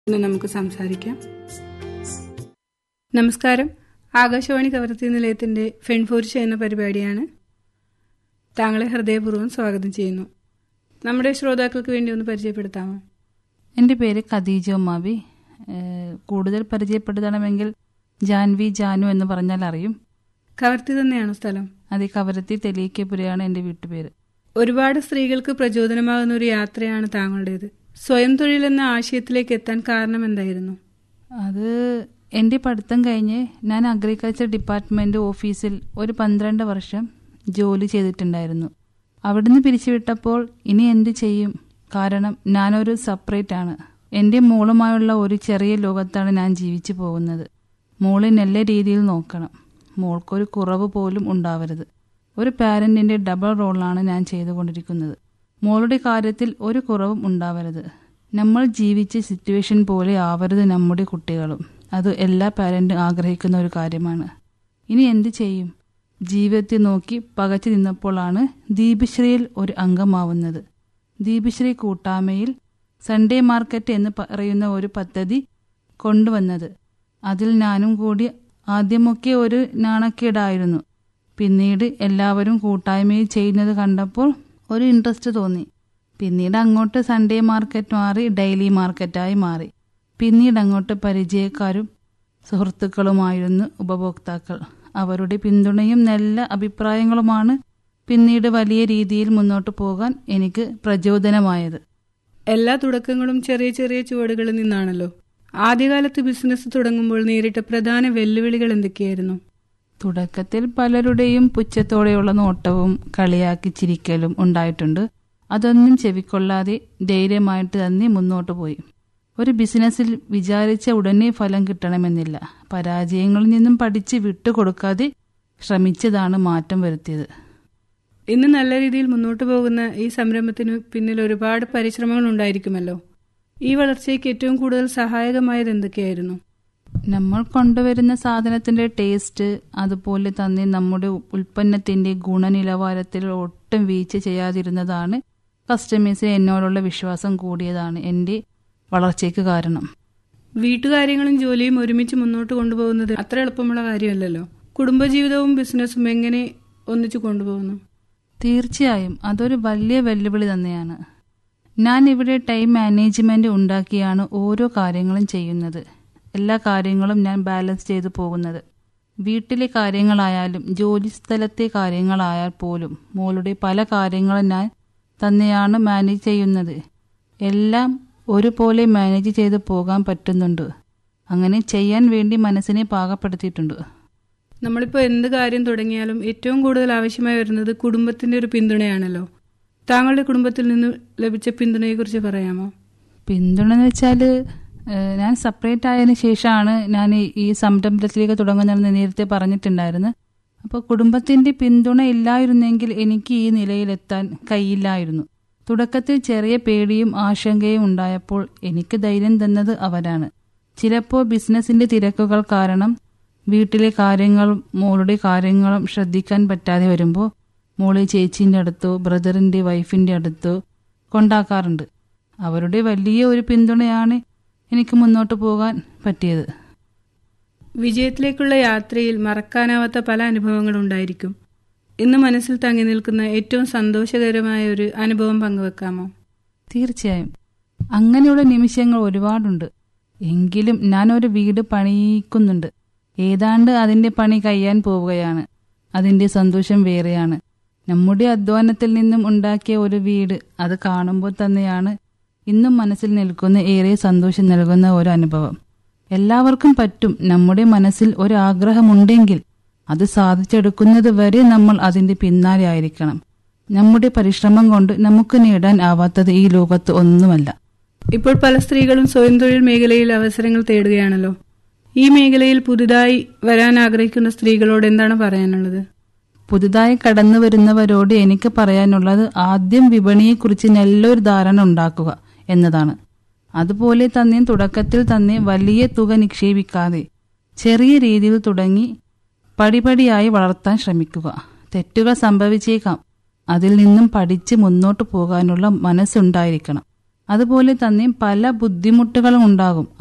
ഇന്ന് നമുക്ക് സംസാരിക്കാം നമസ്കാരം ആകാശവാണി കവർത്തി നിലയത്തിന്റെ ഫെൺഫോർച്ച എന്ന പരിപാടിയാണ് താങ്കളെ ഹൃദയപൂർവ്വം സ്വാഗതം ചെയ്യുന്നു നമ്മുടെ ശ്രോതാക്കൾക്ക് വേണ്ടി ഒന്ന് പരിചയപ്പെടുത്താമോ എൻ്റെ പേര് ഖദീജ ഉമ്മാവി ഏഹ് കൂടുതൽ പരിചയപ്പെടുത്തണമെങ്കിൽ ജാൻവി ജാനു എന്ന് പറഞ്ഞാൽ അറിയും കവർത്തി തന്നെയാണോ സ്ഥലം അത് കവരത്തി തെളിയിക്കപ്പുരയാണ് എൻ്റെ വീട്ടുപേര് ഒരുപാട് സ്ത്രീകൾക്ക് പ്രചോദനമാകുന്ന ഒരു യാത്രയാണ് താങ്കളുടേത് സ്വയം തൊഴിൽ എന്ന ആശയത്തിലേക്ക് എത്താൻ കാരണം എന്തായിരുന്നു അത് എൻ്റെ പഠിത്തം കഴിഞ്ഞ് ഞാൻ അഗ്രികൾച്ചർ ഡിപ്പാർട്ട്മെന്റ് ഓഫീസിൽ ഒരു പന്ത്രണ്ട് വർഷം ജോലി ചെയ്തിട്ടുണ്ടായിരുന്നു അവിടുന്ന് പിരിച്ചുവിട്ടപ്പോൾ ഇനി എന്ത് ചെയ്യും കാരണം ഞാനൊരു സെപ്പറേറ്റ് ആണ് എൻ്റെ മോളുമായുള്ള ഒരു ചെറിയ ലോകത്താണ് ഞാൻ ജീവിച്ചു പോകുന്നത് മോളെ നല്ല രീതിയിൽ നോക്കണം മോൾക്കൊരു കുറവ് പോലും ഉണ്ടാവരുത് ഒരു പാരന്റിന്റെ ഡബിൾ റോളാണ് ഞാൻ ചെയ്തുകൊണ്ടിരിക്കുന്നത് മോളുടെ കാര്യത്തിൽ ഒരു കുറവും ഉണ്ടാവരുത് നമ്മൾ ജീവിച്ച സിറ്റുവേഷൻ പോലെ ആവരുത് നമ്മുടെ കുട്ടികളും അത് എല്ലാ പാരന്റും ആഗ്രഹിക്കുന്ന ഒരു കാര്യമാണ് ഇനി എന്ത് ചെയ്യും ജീവിതത്തെ നോക്കി പകച്ചു നിന്നപ്പോഴാണ് ദീപശ്രീയിൽ ഒരു അംഗമാവുന്നത് ദീപശ്രീ കൂട്ടായ്മയിൽ സൺഡേ മാർക്കറ്റ് എന്ന് പറയുന്ന ഒരു പദ്ധതി കൊണ്ടുവന്നത് അതിൽ ഞാനും കൂടി ആദ്യമൊക്കെ ഒരു നാണക്കേടായിരുന്നു പിന്നീട് എല്ലാവരും കൂട്ടായ്മയിൽ ചെയ്യുന്നത് കണ്ടപ്പോൾ ഒരു ഇൻട്രസ്റ്റ് തോന്നി പിന്നീട് അങ്ങോട്ട് സൺഡേ മാർക്കറ്റ് മാറി ഡെയിലി മാർക്കറ്റായി മാറി പിന്നീട് അങ്ങോട്ട് പരിചയക്കാരും സുഹൃത്തുക്കളുമായിരുന്നു ഉപഭോക്താക്കൾ അവരുടെ പിന്തുണയും നല്ല അഭിപ്രായങ്ങളുമാണ് പിന്നീട് വലിയ രീതിയിൽ മുന്നോട്ട് പോകാൻ എനിക്ക് പ്രചോദനമായത് എല്ലാ തുടക്കങ്ങളും ചെറിയ ചെറിയ ചുവടുകളിൽ നിന്നാണല്ലോ ആദ്യകാലത്ത് ബിസിനസ് തുടങ്ങുമ്പോൾ നേരിട്ട പ്രധാന വെല്ലുവിളികൾ എന്തൊക്കെയായിരുന്നു തുടക്കത്തിൽ പലരുടെയും പുച്ഛത്തോടെയുള്ള നോട്ടവും കളിയാക്കി ചിരിക്കലും ഉണ്ടായിട്ടുണ്ട് അതൊന്നും ചെവിക്കൊള്ളാതെ ധൈര്യമായിട്ട് തന്നെ മുന്നോട്ട് പോയി ഒരു ബിസിനസ്സിൽ വിചാരിച്ച ഉടനെ ഫലം കിട്ടണമെന്നില്ല പരാജയങ്ങളിൽ നിന്നും പഠിച്ച് വിട്ടുകൊടുക്കാതെ ശ്രമിച്ചതാണ് മാറ്റം വരുത്തിയത് ഇന്ന് നല്ല രീതിയിൽ മുന്നോട്ട് പോകുന്ന ഈ സംരംഭത്തിന് പിന്നിൽ ഒരുപാട് പരിശ്രമങ്ങൾ ഉണ്ടായിരിക്കുമല്ലോ ഈ വളർച്ചയ്ക്ക് ഏറ്റവും കൂടുതൽ സഹായകമായത് എന്തൊക്കെയായിരുന്നു നമ്മൾ കൊണ്ടുവരുന്ന സാധനത്തിന്റെ ടേസ്റ്റ് അതുപോലെ തന്നെ നമ്മുടെ ഉൽപ്പന്നത്തിന്റെ ഗുണനിലവാരത്തിൽ ഒട്ടും വീഴ്ച ചെയ്യാതിരുന്നതാണ് കസ്റ്റമേഴ്സിന് എന്നോടുള്ള വിശ്വാസം കൂടിയതാണ് എൻ്റെ വളർച്ചയ്ക്ക് കാരണം വീട്ടുകാര്യങ്ങളും ജോലിയും ഒരുമിച്ച് മുന്നോട്ട് കൊണ്ടുപോകുന്നത് അത്ര എളുപ്പമുള്ള കാര്യമല്ലല്ലോ കുടുംബജീവിതവും ബിസിനസ്സും എങ്ങനെ ഒന്നിച്ചു കൊണ്ടുപോകുന്നു തീർച്ചയായും അതൊരു വലിയ വെല്ലുവിളി തന്നെയാണ് ഞാൻ ഇവിടെ ടൈം മാനേജ്മെന്റ് ഉണ്ടാക്കിയാണ് ഓരോ കാര്യങ്ങളും ചെയ്യുന്നത് എല്ലാ കാര്യങ്ങളും ഞാൻ ബാലൻസ് ചെയ്തു പോകുന്നത് വീട്ടിലെ കാര്യങ്ങളായാലും ജോലി സ്ഥലത്തെ കാര്യങ്ങളായാൽ പോലും മോളുടെ പല കാര്യങ്ങളും ഞാൻ തന്നെയാണ് മാനേജ് ചെയ്യുന്നത് എല്ലാം ഒരുപോലെ മാനേജ് ചെയ്ത് പോകാൻ പറ്റുന്നുണ്ട് അങ്ങനെ ചെയ്യാൻ വേണ്ടി മനസ്സിനെ പാകപ്പെടുത്തിയിട്ടുണ്ട് നമ്മളിപ്പോൾ എന്ത് കാര്യം തുടങ്ങിയാലും ഏറ്റവും കൂടുതൽ ആവശ്യമായി വരുന്നത് കുടുംബത്തിന്റെ ഒരു പിന്തുണയാണല്ലോ താങ്കളുടെ കുടുംബത്തിൽ നിന്ന് ലഭിച്ച പിന്തുണയെക്കുറിച്ച് പറയാമോ പിന്തുണ എന്ന് വെച്ചാൽ ഞാൻ സെപ്പറേറ്റ് ആയതിനു ശേഷമാണ് ഞാൻ ഈ- ഈ സംരംഭത്തിലേക്ക് തുടങ്ങുന്നതെന്ന് നേരത്തെ പറഞ്ഞിട്ടുണ്ടായിരുന്നു അപ്പോൾ കുടുംബത്തിന്റെ പിന്തുണ ഇല്ലായിരുന്നെങ്കിൽ എനിക്ക് ഈ നിലയിലെത്താൻ കഴിയില്ലായിരുന്നു തുടക്കത്തിൽ ചെറിയ പേടിയും ആശങ്കയും ഉണ്ടായപ്പോൾ എനിക്ക് ധൈര്യം തന്നത് അവരാണ് ചിലപ്പോൾ ബിസിനസിന്റെ തിരക്കുകൾ കാരണം വീട്ടിലെ കാര്യങ്ങളും മോളുടെ കാര്യങ്ങളും ശ്രദ്ധിക്കാൻ പറ്റാതെ വരുമ്പോൾ മോളെ ചേച്ചീൻ്റെ അടുത്തോ ബ്രദറിന്റെ വൈഫിന്റെ അടുത്തോ കൊണ്ടാക്കാറുണ്ട് അവരുടെ വലിയ ഒരു പിന്തുണയാണ് എനിക്ക് മുന്നോട്ട് പോകാൻ പറ്റിയത് വിജയത്തിലേക്കുള്ള യാത്രയിൽ മറക്കാനാവാത്ത പല അനുഭവങ്ങളും ഉണ്ടായിരിക്കും ഇന്ന് മനസ്സിൽ തങ്ങി നിൽക്കുന്ന ഏറ്റവും സന്തോഷകരമായ ഒരു അനുഭവം പങ്കുവെക്കാമോ തീർച്ചയായും അങ്ങനെയുള്ള നിമിഷങ്ങൾ ഒരുപാടുണ്ട് എങ്കിലും ഞാൻ ഒരു വീട് പണിയിക്കുന്നുണ്ട് ഏതാണ്ട് അതിന്റെ പണി കഴിയാൻ പോവുകയാണ് അതിന്റെ സന്തോഷം വേറെയാണ് നമ്മുടെ അധ്വാനത്തിൽ നിന്നും ഉണ്ടാക്കിയ ഒരു വീട് അത് കാണുമ്പോൾ തന്നെയാണ് ഇന്നും മനസ്സിൽ നിൽക്കുന്ന ഏറെ സന്തോഷം നൽകുന്ന ഒരു അനുഭവം എല്ലാവർക്കും പറ്റും നമ്മുടെ മനസ്സിൽ ഒരു ആഗ്രഹമുണ്ടെങ്കിൽ അത് സാധിച്ചെടുക്കുന്നത് വരെ നമ്മൾ അതിന്റെ പിന്നാലെ ആയിരിക്കണം നമ്മുടെ പരിശ്രമം കൊണ്ട് നമുക്ക് നേടാൻ ആവാത്തത് ഈ ലോകത്ത് ഒന്നുമല്ല ഇപ്പോൾ പല സ്ത്രീകളും സ്വയം തൊഴിൽ മേഖലയിൽ അവസരങ്ങൾ തേടുകയാണല്ലോ ഈ മേഖലയിൽ പുതുതായി വരാൻ ആഗ്രഹിക്കുന്ന സ്ത്രീകളോട് എന്താണ് പറയാനുള്ളത് പുതുതായി കടന്നു വരുന്നവരോട് എനിക്ക് പറയാനുള്ളത് ആദ്യം വിപണിയെക്കുറിച്ച് നല്ലൊരു ധാരണ ഉണ്ടാക്കുക എന്നതാണ് അതുപോലെ തന്നെ തുടക്കത്തിൽ തന്നെ വലിയ തുക നിക്ഷേപിക്കാതെ ചെറിയ രീതിയിൽ തുടങ്ങി പടിപടിയായി വളർത്താൻ ശ്രമിക്കുക തെറ്റുകൾ സംഭവിച്ചേക്കാം അതിൽ നിന്നും പഠിച്ച് മുന്നോട്ട് പോകാനുള്ള മനസ്സുണ്ടായിരിക്കണം അതുപോലെ തന്നെ പല ബുദ്ധിമുട്ടുകളും ഉണ്ടാകും